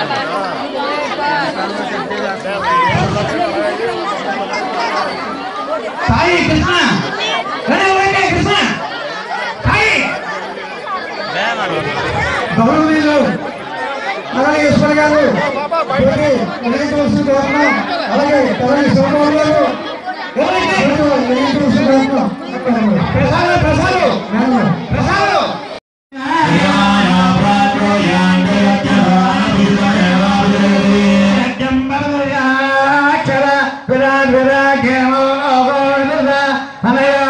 సాయి కృష్ణ రే వెంకయ్య కృష్ణ సాయి గౌరవనీయులు అలాగే ఈశ్వర్ గారు అలాగే వినాయకవలసిన కోరుతున్నాం అలాగే తలని శివకుమార్ గారు ఎవరైతే వినాయకవలసిన కోరుతున్నాం ప్రసాదు ప్రసాదు ప్రసాదు విరాట్ విరాగ్యమో అనయా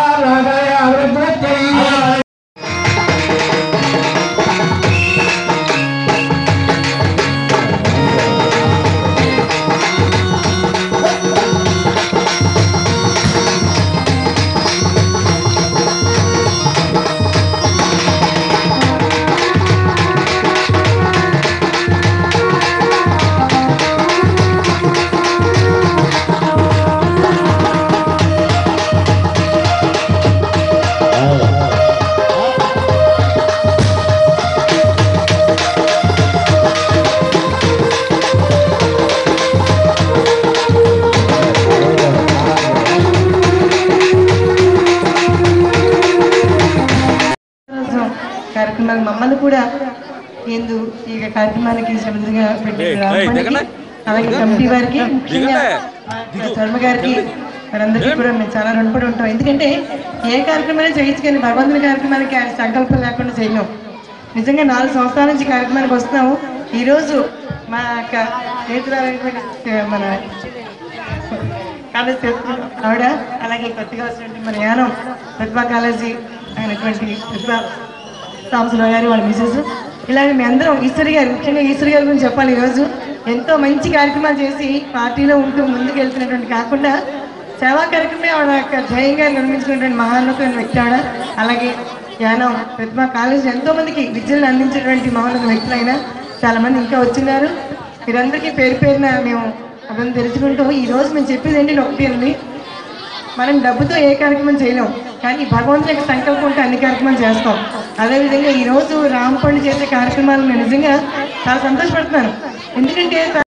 సంవత్సరం కార్యక్రమాలు మమ్మల్ని కూడా ఎందు ఈ కార్యక్రమానికి శ్రద్ధగా పెట్టిన రామప్పనికి, అలాగే కమిటీ వారికి ముఖ్యంగా మా శర్మ గారికి వారందరికీ కూడా మేము చాలా రుణపడి ఉంటాం ఎందుకంటే ఏ కార్యక్రమాన్ని చేయొచ్చు కానీ భగవంతుని కార్యక్రమానికి ఆయన సంకల్పం లేకుండా చేయలేం నిజంగా నాలుగు సంవత్సరాల నుంచి కార్యక్రమానికి వస్తున్నాము ఈరోజు మా యొక్క స్నేహితురాలైనటువంటి మన కాలేజ్ చదువుతున్న ఆవిడ అలాగే కొత్తగా వచ్చినటువంటి మన యానం ప్రతిభా కాలేజీ అయినటువంటి ప్రతిభా సాంబశివరావు గారు వాళ్ళ మిసెస్ ఇలాగే మీ అందరం ఈశ్వరి గారు ముఖ్యంగా ఈశ్వరి గారి గురించి చెప్పాలి ఈరోజు ఎంతో మంచి కార్యక్రమాలు చేసి పార్టీలో ఉంటూ ముందుకు వెళ్తున్నటువంటి కాకుండా సేవా కార్యక్రమే ఆవిడ యొక్క ధ్యేయంగా నిర్మించినటువంటి మహాన్నతమైన వ్యక్తి ఆవిడ అలాగే యానం ప్రతిభా కాలేజీ ఎంతో మందికి విద్యను అందించినటువంటి మహోన్నత వ్యక్తులైన చాలా మంది ఇంకా వచ్చినారు మీరందరికీ పేరు పేరున మేము అభివృద్ధి తెలుసుకుంటూ ఈ రోజు మేము చెప్పేది ఏంటి ఒకటి అండి మనం డబ్బుతో ఏ కార్యక్రమం చేయలేం కానీ భగవంతుని యొక్క సంకల్పం ఉంటే అన్ని కార్యక్రమాలు చేస్తాం అదేవిధంగా ఈ రోజు రామపండు చేసే కార్యక్రమాలు నేను నిజంగా చాలా సంతోషపడుతున్నాను ఎందుకంటే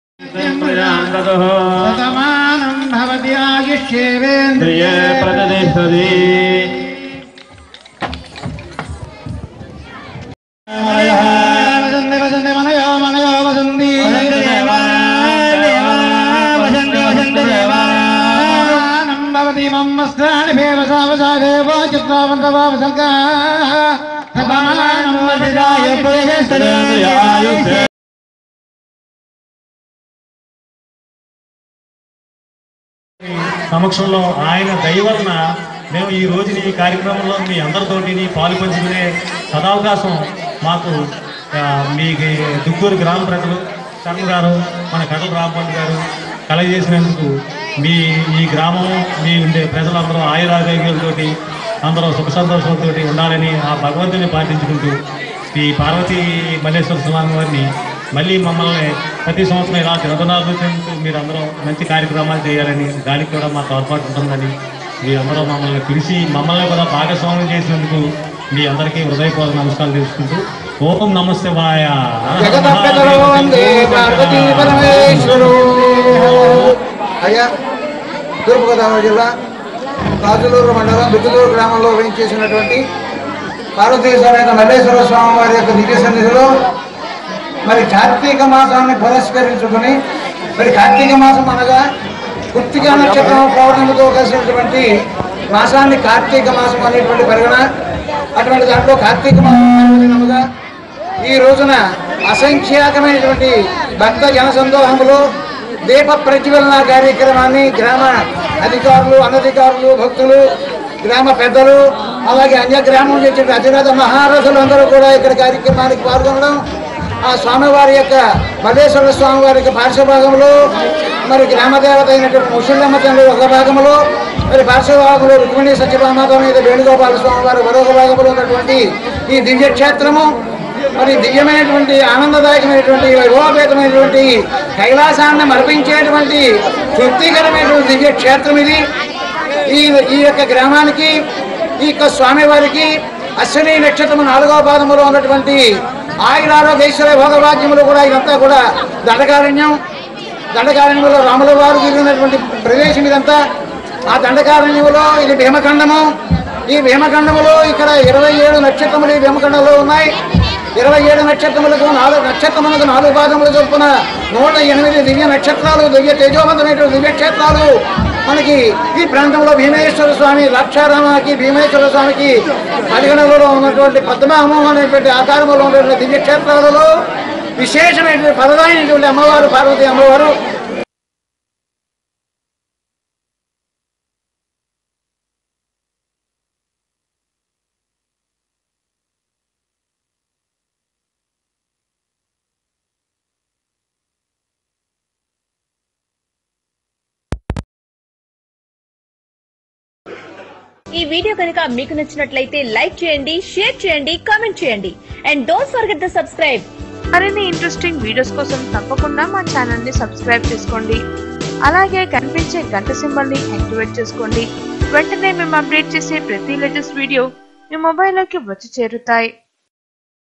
శతమానం భవతి ఆయుష్యేవేంద్రియే ప్రతిష్టది వసంతి వసంతి మనయో మనయో వసంతి శతమానం భవతి మమ్మస్త్రాణి భేవసావసాదేవో చిత్రావంతవావసంగా శతమానం వదిరాయ పురుషేశ్వరి సమక్షంలో ఆయన దయ వలన మేము ఈ రోజుని ఈ కార్యక్రమంలో మీ అందరితోటి పాలు పంచుకునే సదావకాశం మాకు ఆ, మీ దుక్కూరు గ్రామ ప్రజలు శర్మ గారు మన కటల రామపండి గారు కలగజేసినందుకు మీ ఈ గ్రామం మీ ఉండే ప్రజలందరూ ఆయురారోగ్యాలతోటి అందరూ సుఖ సంతోషంతో ఉండాలని ఆ భగవంతుని పాటించుకుంటూ శ్రీ పార్వతీ మల్లేశ్వర స్వామి వారిని మళ్ళీ మమ్మల్ని ప్రతి సంవత్సరం ఇలా తిరుపతి చెందుతూ మీరందరూ మంచి కార్యక్రమాలు చేయాలని దానికి కూడా మా తోడ్పాటు ఉంటుందని మీరందరూ మమ్మల్ని పిలిచి మమ్మల్ని కూడా భాగస్వామ్యం చేసినందుకు మీ అందరికీ హృదయపూర్వక నమస్కారాలు తెలుసుకుంటూ ఓం నమస్తే వాయ జగదంబెదలో వందే పార్వతీ పరమేశ్వరు అయ్యా తూర్పుగోదావరి జిల్లా కాజులూరు మండలం బిద్దులూరు గ్రామంలో వేయించేసినటువంటి పార్వతీశ్వరైన మల్లేశ్వర స్వామి వారి యొక్క దివ్య సన్నిధిలో మరి కార్తీక మాసాన్ని పురస్కరించుకుని మరి కార్తీక మాసం అనగా కృత్తిక నక్షత్రం పౌర్ణమితో కలిసినటువంటి మాసాన్ని కార్తీక మాసం అనేటువంటి పరిగణ అటువంటి దాంట్లో కార్తీక మాసం పర్వదినముగా ఈ రోజున అసంఖ్యాకమైనటువంటి భక్త జనసందోహములు దీప ప్రజ్వలన కార్యక్రమాన్ని గ్రామ అధికారులు అనధికారులు భక్తులు గ్రామ పెద్దలు అలాగే అన్య గ్రామం నుంచి అతిరథ మహారథులు అందరూ కూడా ఇక్కడ కార్యక్రమానికి పాల్గొనడం ఆ స్వామివారి యొక్క మల్లేశ్వర స్వామి వారి యొక్క పార్శ్వభాగంలో మరి గ్రామ దేవత అయినటువంటి ముసలమ్మ తండ్రి ఒక భాగంలో మరి పార్శ్వభాగంలో రుక్మిణి సత్యభామాత మీద వేణుగోపాల స్వామి వారి మరొక భాగంలో ఉన్నటువంటి ఈ దివ్య క్షేత్రము మరి దివ్యమైనటువంటి ఆనందదాయకమైనటువంటి వైభవపేతమైనటువంటి కైలాసాన్ని మరిపించేటువంటి తృప్తికరమైనటువంటి దివ్య క్షేత్రం ఇది ఈ ఈ యొక్క గ్రామానికి ఈ యొక్క స్వామివారికి అశ్విని నక్షత్రము నాలుగవ పాదములో ఉన్నటువంటి ఆయురారోగ్యేశ్వర భోగభాగ్యములు కూడా ఇదంతా కూడా దండకారణ్యం దండకారణ్యంలో రాముల వారు తిరిగినటువంటి ప్రదేశం ఇదంతా ఆ దండకారణ్యంలో ఇది భీమఖండము ఈ భీమఖండములో ఇక్కడ ఇరవై ఏడు నక్షత్రములు ఈ భీమఖండంలో ఉన్నాయి ఇరవై ఏడు నక్షత్రములకు నాలుగు నక్షత్రములకు నాలుగు పాదములు చొప్పున నూట ఎనిమిది దివ్య నక్షత్రాలు దివ్య తేజోవంతమైనటువంటి దివ్య క్షేత్రాలు మనకి ఈ ప్రాంతంలో భీమేశ్వర స్వామి ద్రాక్షారామాకి భీమేశ్వర స్వామికి పరిగణలో ఉన్నటువంటి పద్మహమం అనేటువంటి ఆకారంలో ఉన్నటువంటి దివ్య క్షేత్రాలలో విశేషమైనటువంటి పరదాయినటువంటి అమ్మవారు పార్వతి అమ్మవారు ఈ వీడియో కనుక మీకు నచ్చినట్లయితే లైక్ చేయండి షేర్ చేయండి కామెంట్ చేయండి and don't forget the subscribe మరిన్ని ఇంట్రెస్టింగ్ వీడియోస్ కోసం తప్పకుండా మా ఛానల్ ని సబ్స్క్రైబ్ చేసుకోండి అలాగే కనిపించే గంట సింబల్ ని యాక్టివేట్ చేసుకోండి వెంటనే మేము అప్డేట్ చేసే ప్రతి లేటెస్ట్ వీడియో మీ మొబైల్లోకి వచ్చి చేరుతాయి